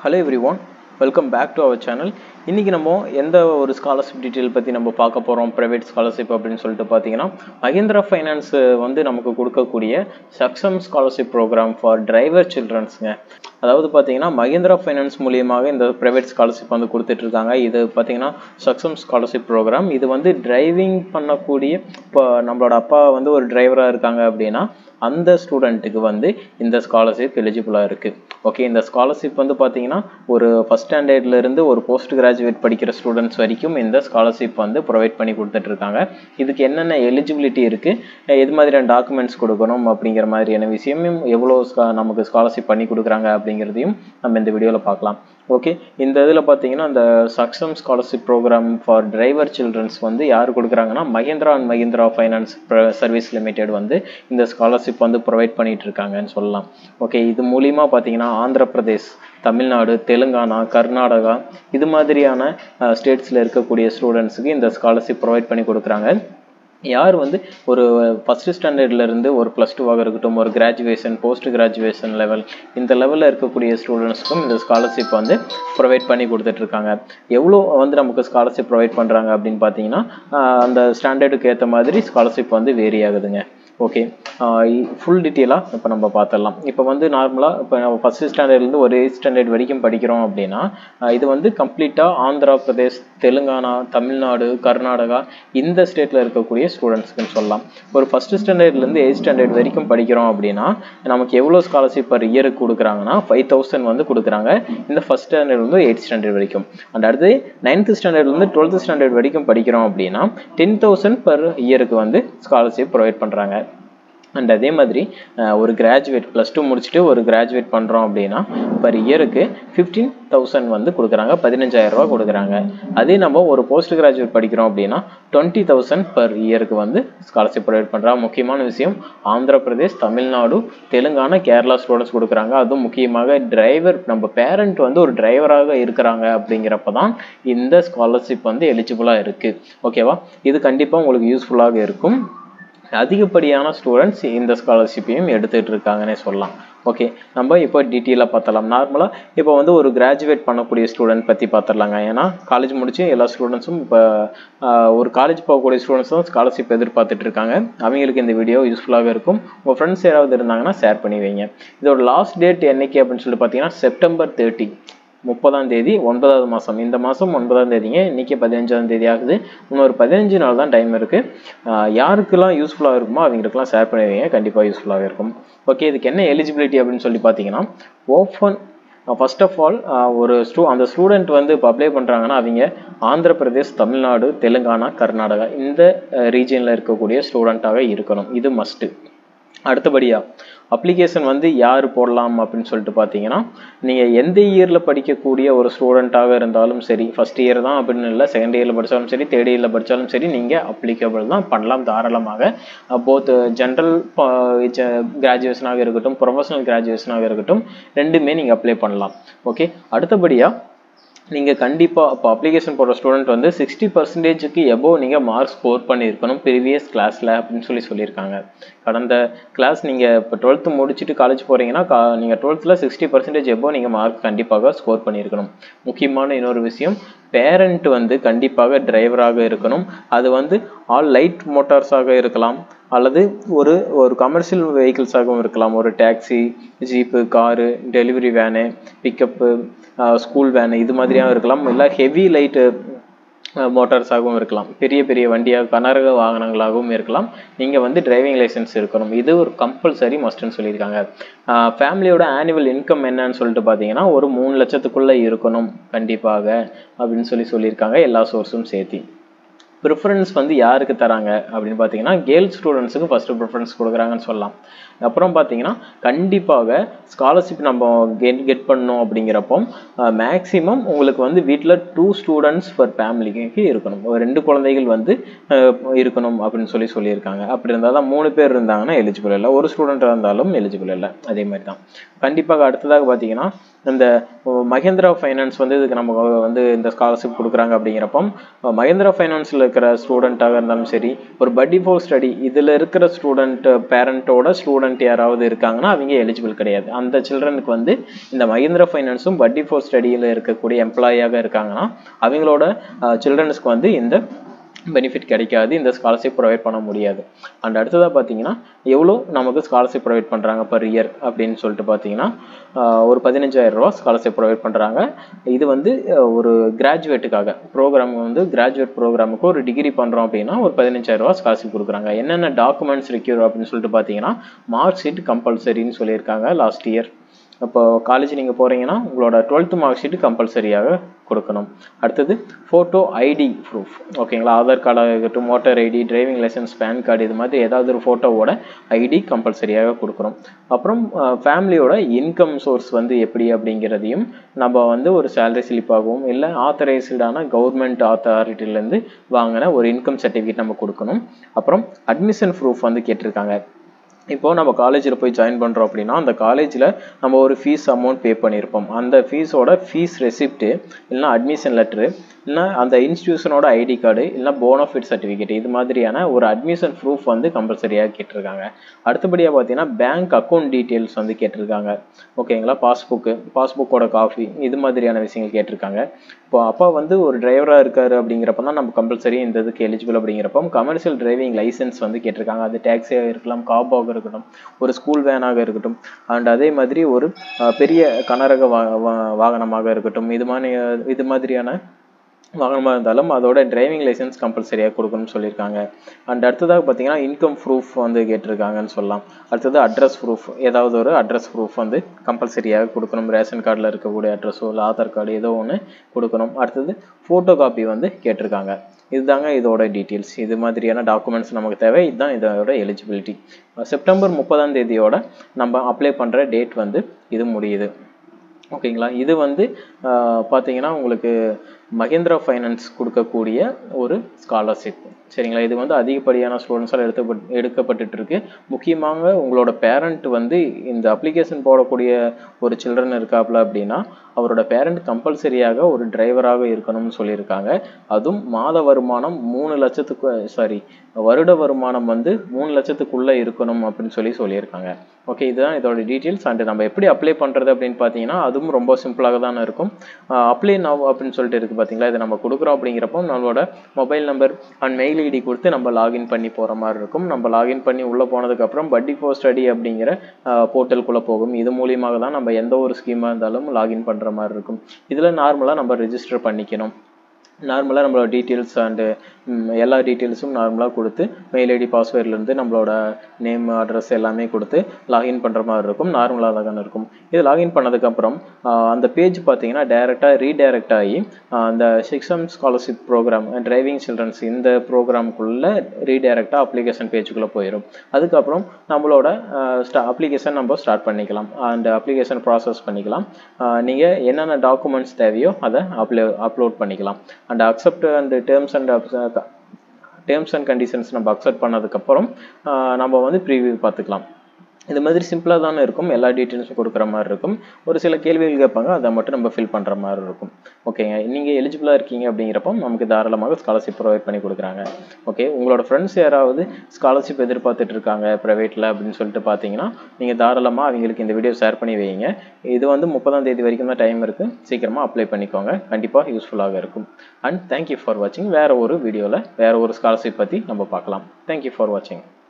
hello everyone welcome back to our channel இன்றைக்கி நம்ம எந்த ஒரு ஸ்காலர்ஷிப் டீட்டெயில் பற்றி நம்ம பார்க்க போகிறோம் ப்ரைவேட் ஸ்காலர்ஷிப் அப்படின்னு சொல்லிட்டு பார்த்தீங்கன்னா மஹிந்திரா ஃபைனான்ஸ் வந்து நமக்கு கொடுக்கக்கூடிய Saksham scholarship programme for driver சில்ட்ரன்ஸுங்க அதாவது பார்த்தீங்கன்னா மஹிந்திரா ஃபைனான்ஸ் மூலியமாக இந்த ப்ரைவேட் ஸ்காலர்ஷிப் வந்து கொடுத்துட்ருக்காங்க இது பார்த்தீங்கன்னா சக்ஸம் ஸ்காலர்ஷிப் ப்ரோக்ராம் இது வந்து டிரைவிங் பண்ணக்கூடிய இப்போ நம்மளோட அப்பா வந்து ஒரு டிரைவராக இருக்காங்க அப்படின்னா அந்த ஸ்டூடெண்ட்டுக்கு வந்து இந்த ஸ்காலர்ஷிப் எலிஜிபிளாக இருக்குது ஓகே இந்த ஸ்காலர்ஷிப் வந்து பார்த்தீங்கன்னா ஒரு ஃபஸ்ட் ஸ்டாண்டர்ட்லேருந்து ஒரு போஸ்ட் கிராஜுவேட் படிக்கிற ஸ்டூடெண்ட்ஸ் வரைக்கும் இந்த ஸ்காலர்ஷிப் வந்து ப்ரொவைட் பண்ணி கொடுத்துட்ருக்காங்க இதுக்கு என்னென்ன எலிஜிபிலிட்டி இருக்குது எது மாதிரியான டாக்குமெண்ட்ஸ் கொடுக்கணும் அப்படிங்கிற மாதிரியான விஷயமும் எவ்வளோ ஸ்கா நமக்கு ஸ்காலர்ஷிப் பண்ணி கொடுக்குறாங்க அப்படிங்கிறதையும் நம்ம இந்த வீடியோவில் பார்க்கலாம் ஓகே இந்த இதில் பார்த்தீங்கன்னா இந்த Saksham scholarship programme for driver children வந்து யார் கொடுக்குறாங்கன்னா Mahindra and Mahindra finance service limited வந்து இந்த ஸ்காலர்ஷிப் வந்து ப்ரொவைட் பண்ணிட்டு இருக்காங்கன்னு சொல்லலாம் ஓகே இது மூலிமா பார்த்தீங்கன்னா ஆந்திர பிரதேஷ் தமிழ்நாடு தெலுங்கானா கர்நாடகா இது மாதிரியான ஸ்டேட்ஸில் இருக்கக்கூடிய ஸ்டூடெண்ட்ஸுக்கு இந்த ஸ்காலர்ஷிப் ப்ரொவைட் பண்ணி கொடுக்குறாங்க யார் வந்து ஒரு ஃபஸ்ட்டு ஸ்டாண்டர்ட்லேருந்து ஒரு ப்ளஸ் டூவாக இருக்கட்டும் ஒரு கிராஜுவேஷன் போஸ்ட் கிராஜுவேஷன் லெவல் இந்த லெவலில் இருக்கக்கூடிய ஸ்டூடெண்ட்ஸ்க்கும் இந்த ஸ்காலர்ஷிப் வந்து ப்ரொவைட் பண்ணி கொடுத்துட்ருக்காங்க எவ்வளோ வந்து நமக்கு ஸ்காலர்ஷிப் ப்ரொவைட் பண்ணுறாங்க அப்படின்னு பார்த்தீங்கன்னா அந்த ஸ்டாண்டர்டுக்கு ஏற்ற மாதிரி ஸ்காலர்ஷிப் வந்து வேரி ஆகுதுங்க ஓகே ஃபுல் டீட்டெயிலாக இப்போ நம்ம பார்த்துடலாம் இப்போ வந்து நார்மலாக இப்போ நம்ம ஃபஸ்ட்டு ஸ்டாண்டர்ட்லேருந்து ஒரு எயிட் ஸ்டாண்டர்ட் வரைக்கும் படிக்கிறோம் அப்படின்னா இது வந்து கம்ப்ளீட்டாக ஆந்திரா பிரதேஷ் தெலுங்கானா தமிழ்நாடு கர்நாடகா இந்த ஸ்டேட்டில் இருக்கக்கூடிய ஸ்டூடெண்ட்ஸ்க்குன்னு சொல்லலாம் ஒரு ஃபஸ்ட்டு ஸ்டாண்டர்ட்லேருந்து எயிட் ஸ்டாண்டர்ட் வரைக்கும் படிக்கிறோம் அப்படின்னா நமக்கு எவ்வளோ ஸ்காலர்ஷிப் பர் இயருக்கு கொடுக்குறாங்கன்னா ஃபைவ் தௌசண்ட் வந்து கொடுக்குறாங்க இந்த ஃபஸ்ட் ஸ்டாண்டர்ட்லேருந்து எயிட் ஸ்டாண்டர்ட் வரைக்கும் அண்ட் அடுத்து நைன்த் ஸ்டாண்டர்ட்லேருந்து டுவெல்த் ஸ்டாண்டர்ட் வரைக்கும் படிக்கிறோம் அப்படின்னா டென் தௌசண்ட் பர் இயருக்கு வந்து ஸ்காலர்ஷிப் ப்ரொவைட் பண்ணுறாங்க அண்ட் அதே மாதிரி ஒரு கிராஜுவேட் ப்ளஸ் டூ முடிச்சுட்டு ஒரு கிராஜுவேட் பண்ணுறோம் அப்படின்னா பர் இயருக்கு ஃபிஃப்டீன் தௌசண்ட் வந்து கொடுக்குறாங்க பதினஞ்சாயிரரூபா கொடுக்குறாங்க அதே நம்ம ஒரு போஸ்ட் கிராஜுவேட் படிக்கிறோம் அப்படின்னா டுவெண்ட்டி தௌசண்ட் பர் இயருக்கு வந்து ஸ்காலர்ஷிப் ப்ரொவைட் பண்ணுறாங்க முக்கியமான விஷயம் ஆந்திர பிரதேஷ் தமிழ்நாடு தெலுங்கானா கேரளா ஸ்டூடெண்ட்ஸ் கொடுக்குறாங்க அதுவும் முக்கியமாக டிரைவர் நம்ம பேரண்ட் வந்து ஒரு டிரைவராக இருக்கிறாங்க அப்படிங்கிறப்ப தான் இந்த ஸ்காலர்ஷிப் வந்து எலிஜிபிளாக இருக்குது ஓகேவா இது கண்டிப்பாக உங்களுக்கு யூஸ்ஃபுல்லாக இருக்கும் அதிகப்படியான ஸ்டூடெண்ட்ஸ் இந்த ஸ்காலர்ஷிப்பையும் எடுத்துகிட்டு இருக்காங்கன்னே சொல்லலாம் ஓகே நம்ம இப்போ டீட்டெயிலாக பார்த்தலாம் நார்மலாக இப்போ வந்து ஒரு கிராஜுவேட் பண்ணக்கூடிய ஸ்டூடெண்ட் பற்றி பார்த்துடலாங்க ஏன்னா காலேஜ் முடிச்சு எல்லா ஸ்டூடெண்ட்ஸும் இப்போ ஒரு காலேஜ் போகக்கூடிய ஸ்டூடெண்ட்ஸ் தான் ஸ்காலர்ஷிப் எதிர்பார்த்துட்டு இருக்காங்க அவங்களுக்கு இந்த வீடியோ யூஸ்ஃபுல்லாக இருக்கும் உங்கள் ஃப்ரெண்ட்ஸ் யாராவது இருந்தாங்கன்னா ஷேர் பண்ணி வைங்க இதோட லாஸ்ட் டேட் என்னைக்கு அப்படின்னு சொல்லிட்டு பார்த்தீங்கன்னா செப்டம்பர் தேர்ட்டி முப்பதாம் தேதி ஒன்பதாவது மாதம் இந்த மாதம் ஒன்பதாம் தேதிங்க இன்றைக்கி பதினஞ்சாம் தேதி ஆகுது இன்னொரு பதினஞ்சு நாள் தான் டைம் இருக்குது யாருக்கெல்லாம் யூஸ்ஃபுல்லாக இருக்குமோ அவங்களுக்குலாம் ஷேர் பண்ணி வைங்க கண்டிப்பாக யூஸ்ஃபுல்லாக இருக்கும் ஓகே இதுக்கு என்ன எலிஜிபிலிட்டி அப்படின்னு சொல்லி பார்த்தீங்கன்னா ஓப்பன் ஃபர்ஸ்ட் ஆஃப் ஆல் ஒரு ஸ்டூ அந்த ஸ்டூடெண்ட் வந்து இப்போ அப்ளை பண்ணுறாங்கன்னா அவங்க ஆந்திர பிரதேஷ் தமிழ்நாடு தெலுங்கானா கர்நாடகா இந்த ரீஜனில் இருக்கக்கூடிய ஸ்டூடெண்ட்டாக இருக்கணும் இது மஸ்ட்டு அடுத்தபடியாக அப்ளிகேஷன் வந்து யார் போடலாம் அப்படின்னு சொல்லிட்டு பார்த்தீங்கன்னா நீங்கள் எந்த இயரில் படிக்கக்கூடிய ஒரு ஸ்டூடெண்ட்டாக இருந்தாலும் சரி ஃபஸ்ட் இயர் தான் அப்படின்னு இல்லை செகண்ட் இயரில் படித்தாலும் சரி தேர்ட் இயரில் படித்தாலும் சரி நீங்கள் அப்ளிகபிள் தான் பண்ணலாம் தாராளமாக போத் ஜென்ரல் கிராஜுவேஷனாக இருக்கட்டும் ப்ரொஃபஷனல் கிராஜுவேஷனாக இருக்கட்டும் ரெண்டுமே நீங்கள் அப்ளை பண்ணலாம் ஓகே அடுத்தபடியாக நீங்கள் கண்டிப்பாக இப்போ அப்ளிகேஷன் போடுற ஸ்டூடெண்ட் வந்து சிக்ஸ்டி பர்சன்டேஜுக்கு எபோவ் நீங்கள் மார்க் ஸ்கோர் பண்ணியிருக்கணும் ப்ரீவியஸ் கிளாஸில் அப்படின்னு சொல்லி சொல்லியிருக்காங்க கடந்த கிளாஸ் நீங்கள் இப்போ டுவெல்த்து முடிச்சுட்டு காலேஜ் போகிறீங்கன்னா கா நீங்கள் டுவெல்த்தில் சிக்ஸ்டி பர்சன்டேஜ் எபோவ் நீங்கள் மார்க் கண்டிப்பாக ஸ்கோர் பண்ணியிருக்கணும் முக்கியமான இன்னொரு விஷயம் பேரண்ட் வந்து கண்டிப்பாக டிரைவராக இருக்கணும் அது வந்து ஆல் லைட் மோட்டார்ஸாக இருக்கலாம் அல்லது ஒரு ஒரு கமர்ஷியல் வெஹிக்கிள்ஸாகவும் இருக்கலாம் ஒரு taxi jeep car delivery van pickup school van இது மாதிரியாகவும் இருக்கலாம் இல்லை ஹெவி லைட்டு மோட்டார்ஸாகவும் இருக்கலாம் பெரிய பெரிய வண்டியாக கனரக வாகனங்களாகவும் இருக்கலாம் நீங்கள் வந்து டிரைவிங் லைசன்ஸ் இருக்கணும் இது ஒரு கம்பல்சரி மஸ்ட்னு சொல்லியிருக்காங்க ஃபேமிலியோட ஆனுவல் இன்கம் என்னன்னு சொல்லிட்டு பார்த்தீங்கன்னா ஒரு மூணு லட்சத்துக்குள்ளே இருக்கணும் கண்டிப்பாக அப்படின்னு சொல்லி சொல்லியிருக்காங்க எல்லா சோர்ஸும் சேர்த்தி ப்ரிஃபரன்ஸ் வந்து யாருக்கு தராங்க அப்படின்னு பார்த்தீங்கன்னா கேர்ள்ஸ் ஸ்டூடெண்ட்ஸுக்கு ஃபஸ்ட்டு ப்ரிஃபரன்ஸ் கொடுக்குறாங்கன்னு சொல்லலாம் அப்புறம் பார்த்தீங்கன்னா கண்டிப்பாக ஸ்காலர்ஷிப் நம்ம கெட் கெட் பண்ணோம் அப்படிங்கிறப்போ மேக்ஸிமம் உங்களுக்கு வந்து வீட்டில் டூ ஸ்டூடெண்ட்ஸ் பர் ஃபேமிலிக்கு இருக்கணும் ஒரு ரெண்டு குழந்தைகள் வந்து இருக்கணும் அப்படின்னு சொல்லி சொல்லியிருக்காங்க அப்படி இருந்தால் தான் மூணு பேர் இருந்தாங்கன்னா எலிஜிபிள் இல்லை ஒரு ஸ்டூடெண்ட் இருந்தாலும் எலிஜிபிள் இல்லை அதே மாதிரி தான் கண்டிப்பாக அடுத்ததாக பார்த்தீங்கன்னா இந்த மகேந்திரா ஃபைனான்ஸ் வந்து இதுக்கு நம்ம வந்து இந்த ஸ்காலர்ஷிப் கொடுக்குறாங்க அப்படிங்கிறப்போ மகேந்திரா ஃபைனான்ஸில் இருக்கிற ஸ்டூடெண்ட்டாக இருந்தாலும் சரி ஒரு பட்டி ஃபோர் ஸ்டடி இதில் இருக்கிற ஸ்டூடெண்ட் பேரண்ட்டோட ஸ்டூடெண்ட் யாராவது இருக்காங்கன்னா அவங்க எலிஜிபிள் கிடையாது அந்த சில்ட்ரனுக்கு வந்து இந்த மகேந்திரா ஃபைனான்ஸும் பட்டி ஃபோர் ஸ்டடியில் இருக்கக்கூடிய எம்ப்ளாயாக இருக்காங்கன்னா அவங்களோட சில்ட்ரன்ஸ்க்கு வந்து இந்த பெனிஃபிட் கிடைக்காது இந்த ஸ்காலர்ஷிப் ப்ரொவைட் பண்ண முடியாது அண்ட் அடுத்ததாக பார்த்தீங்கன்னா எவ்வளோ நமக்கு ஸ்காலர்ஷிப் ப்ரொவைட் பண்ணுறாங்க பர் இயர் அப்படின்னு சொல்லிட்டு பார்த்தீங்கன்னா ஒரு பதினஞ்சாயிரம் ரூபா ஸ்காலர்ஷிப் ப்ரொவைட் பண்ணுறாங்க இது வந்து ஒரு கிராஜுவேட்டுக்காக ப்ரோக்ராம் வந்து கிராஜுவேட் ப்ரோக்ராமுக்கு ஒரு டிகிரி பண்ணுறோம் அப்படின்னா ஒரு பதினஞ்சாயிரம் ரூபா ஸ்காலர்ஷிப் கொடுக்குறாங்க என்னென்ன டாக்குமெண்ட்ஸ் ரெக்யூர் அப்படின்னு சொல்லிட்டு பார்த்தீங்கன்னா மார்க் ஷீட் கம்பல்சரின்னு சொல்லியிருக்காங்க லாஸ்ட் இயர் இப்போ காலேஜ் நீங்கள் போகிறீங்கன்னா உங்களோட டுவெல்த்து மார்க் ஷீட் கம்பல்சரியாக கொடுக்கணும் அடுத்தது ஃபோட்டோ ஐடி ப்ரூஃப் ஓகேங்களா ஆதார் கார்டாக இருக்கட்டும் motor ID driving licence PAN card இது மாதிரி ஏதாவது ஒரு ஃபோட்டோவோட ஐடி கம்பல்சரியாக கொடுக்குறோம் அப்புறம் ஃபேமிலியோட இன்கம் சோர்ஸ் வந்து எப்படி அப்படிங்கிறதையும் நம்ம வந்து ஒரு சேலரி ஸ்லிப்பாகவும் இல்லை ஆத்தரைஸ்டான கவர்மெண்ட் அத்தாரிட்டிலேருந்து வாங்கின ஒரு இன்கம் சர்டிஃபிகேட் நம்ம கொடுக்கணும் அப்புறம் அட்மிஷன் ப்ரூஃப் வந்து கேட்டிருக்காங்க இப்போ நம்ம காலேஜில் போய் ஜாயின் பண்ணுறோம் அப்படின்னா அந்த காலேஜில் நம்ம ஒரு ஃபீஸ் அமௌண்ட் பே பண்ணியிருப்போம் அந்த ஃபீஸோட ஃபீஸ் ரெசிப்ட்டு இல்லைனா அட்மிஷன் லெட்ரு இல்லைனா அந்த இன்ஸ்டியூஷனோட ஐடி கார்டு இல்லைனா போனோஃபிட் சர்டிஃபிகேட் இது மாதிரியான ஒரு அட்மிஷன் ப்ரூஃப் வந்து கம்பல்சரியாக கேட்டிருக்காங்க அடுத்தபடியாக பார்த்தீங்கன்னா பேங்க் அக்கௌண்ட் டீட்டெயில்ஸ் வந்து கேட்டிருக்காங்க ஓகேங்களா பாஸ்புக்கு பாஸ்புக்கோட காஃபி இது மாதிரியான விஷயங்கள் கேட்டிருக்காங்க இப்போ அப்பா வந்து ஒரு டிரைவராக இருக்காரு அப்படிங்கிறப்ப தான் நம்ம கம்பல்சரி இந்த இதுக்கு எலிஜிபிள் அப்படிங்கிறப்ப கமர்ஷியல் டிரைவிங் லைசன்ஸ் வந்து கேட்டிருக்காங்க அது டாக்ஸியாக இருக்கலாம் காபாக இருக்கட்டும் ஒரு ஸ்கூல் வேனாக இருக்கட்டும் அண்ட் அதே மாதிரி ஒரு பெரிய கனரக வா வாகனமாக இருக்கட்டும் இது மாதிரி இது மாதிரியான வாகனமாக இருந்தாலும் அதோட டிரைவிங் லைசன்ஸ் கம்பல்சரியாக கொடுக்கணும்னு சொல்லியிருக்காங்க அண்ட் அடுத்ததாக பார்த்தீங்கன்னா இன்கம் ப்ரூஃப் வந்து கேட்டிருக்காங்கன்னு சொல்லலாம் அடுத்தது அட்ரஸ் ப்ரூஃப் ஏதாவது ஒரு அட்ரஸ் ப்ரூஃப் வந்து கம்பல்சரியாக கொடுக்கணும் ரேஷன் கார்டில் இருக்கக்கூடிய அட்ரஸோ இல்லை ஆதார் கார்டு ஏதோ ஒன்று கொடுக்கணும் அடுத்தது ஃபோட்டோ காப்பி வந்து கேட்டிருக்காங்க இதுதாங்க இதோட டீட்டெயில்ஸ் இது மாதிரியான டாக்குமெண்ட்ஸ் நமக்கு தேவை இதுதான் இதோட எலிஜிபிலிட்டி செப்டம்பர் முப்பதாம் தேதியோட நம்ம அப்ளை பண்ணுற டேட் வந்து இது முடியுது ஓகேங்களா இது வந்து பார்த்தீங்கன்னா உங்களுக்கு மகேந்திரா ஃபைனான்ஸ் கொடுக்கக்கூடிய ஒரு ஸ்காலர்ஷிப் சரிங்களா இது வந்து அதிகப்படியான ஸ்டூடெண்ட்ஸால் எடுத்து எடுக்கப்பட்டுட்டு இருக்கு முக்கியமாக உங்களோட பேரண்ட் வந்து இந்த அப்ளிகேஷன் போடக்கூடிய ஒரு சில்ட்ரன் இருக்காப்புல அப்படின்னா அவரோட பேரண்ட் கம்பல்சரியாக ஒரு டிரைவராக இருக்கணும்னு சொல்லியிருக்காங்க அதுவும் மாத வருமானம் மூணு லட்சத்துக்கு சாரி வருட வருமானம் வந்து மூணு லட்சத்துக்குள்ளே இருக்கணும் அப்படின்னு சொல்லி சொல்லியிருக்காங்க ஓகே இதுதான் இதோட டீட்டெயில்ஸ் அண்ட் நம்ம எப்படி அப்ளை பண்ணுறது அப்படின்னு பார்த்தீங்கன்னா அதுவும் ரொம்ப சிம்பிளாக தானே இருக்கும் அப்ளை நவ் அப்படின்னு சொல்லிட்டு இருக்குது பார்த்தீங்களா இதை நம்ம கொடுக்குறோம் அப்படிங்கிறப்போ நம்மளோட mobile number and mail ID கொடுத்து நம்ம லாகின் பண்ணி போகிற மாதிரி இருக்கும் நம்ம லாகின் பண்ணி உள்ளே போனதுக்கப்புறம் பட்டி ஃபோர் ஸ்டடி அப்படிங்கிற போர்ட்டலுக்குள்ளே போகும் இது மூலியமாக தான் நம்ம எந்த ஒரு ஸ்கீமாக இருந்தாலும் லாகின் பண்ணுற மாதிரி இருக்கும் இதில் நார்மலாக நம்ம ரிஜிஸ்டர் பண்ணிக்கணும் நார்மலாக நம்மளோட டீட்டெயில்ஸ் அண்டு எல்லா டீட்டெயில்ஸும் நார்மலாக கொடுத்து மெயில் ஐடி பாஸ்வேர்ட்லேருந்து நம்மளோட நேம் அட்ரஸ் எல்லாமே கொடுத்து லாகின் பண்ணுற மாதிரி இருக்கும் நார்மலாக தான் இருக்கும் இது லாகின் பண்ணதுக்கப்புறம் அந்த பேஜ் பார்த்தீங்கன்னா டேரெக்டாக ரீடைரக்ட் ஆகி அந்த Saksham scholarship programme driving children இந்த ப்ரோக்ராம்குள்ளே ரீடைரக்டாக அப்ளிகேஷன் பேஜுக்குள்ளே போயிடும் அதுக்கப்புறம் நம்மளோட ஸ்டா அப்ளிகேஷன் நம்ம ஸ்டார்ட் பண்ணிக்கலாம் அந்த அப்ளிகேஷன் ப்ராசஸ் பண்ணிக்கலாம் நீங்கள் என்னென்ன டாக்குமெண்ட்ஸ் தேவையோ அதை அப்லோ அப்லோட் பண்ணிக்கலாம் and accept and terms and terms and conditions நம்ம அக்செப்ட் பண்ணதுக்கப்புறம் நம்ம வந்து ப்ரீவியூ பார்த்துக்கலாம் இது மாதிரி சிம்பிளாக தானே இருக்கும் எல்லா டீட்டெயில்ஸும் கொடுக்குற மாதிரி இருக்கும் ஒரு சில கேள்விகள் கேட்பாங்க அதை மட்டும் நம்ம ஃபில் பண்ணுற மாதிரி இருக்கும் ஓகேங்க நீங்கள் எலிஜிபிளாக இருக்கீங்க அப்படிங்கிறப்போ நமக்கு தாராளமாக ஸ்காலர்ஷிப் ப்ரொவைட் பண்ணி கொடுக்குறாங்க ஓகே உங்களோட ஃப்ரெண்ட்ஸ் யாராவது ஸ்காலர்ஷிப் எதிர்பார்த்துட்டு இருக்காங்க ப்ரைவேட்டில் அப்படின்னு சொல்லிட்டு பார்த்தீங்கன்னா நீங்கள் தாராளமாக அவங்களுக்கு இந்த வீடியோ ஷேர் பண்ணி வைங்க இது வந்து முப்பதாம் தேதி வரைக்கும் தான் டைம் இருக்குது சீக்கிரமாக அப்ளை பண்ணிக்கோங்க கண்டிப்பாக யூஸ்ஃபுல்லாக இருக்கும் அண்ட் தேங்க்யூ ஃபார் வாட்சிங் வேறு ஒரு வீடியோவில் வேறு ஒரு ஸ்காலர்ஷிப் பற்றி நம்ம பார்க்கலாம் தேங்க்யூ ஃபார் வாட்சிங்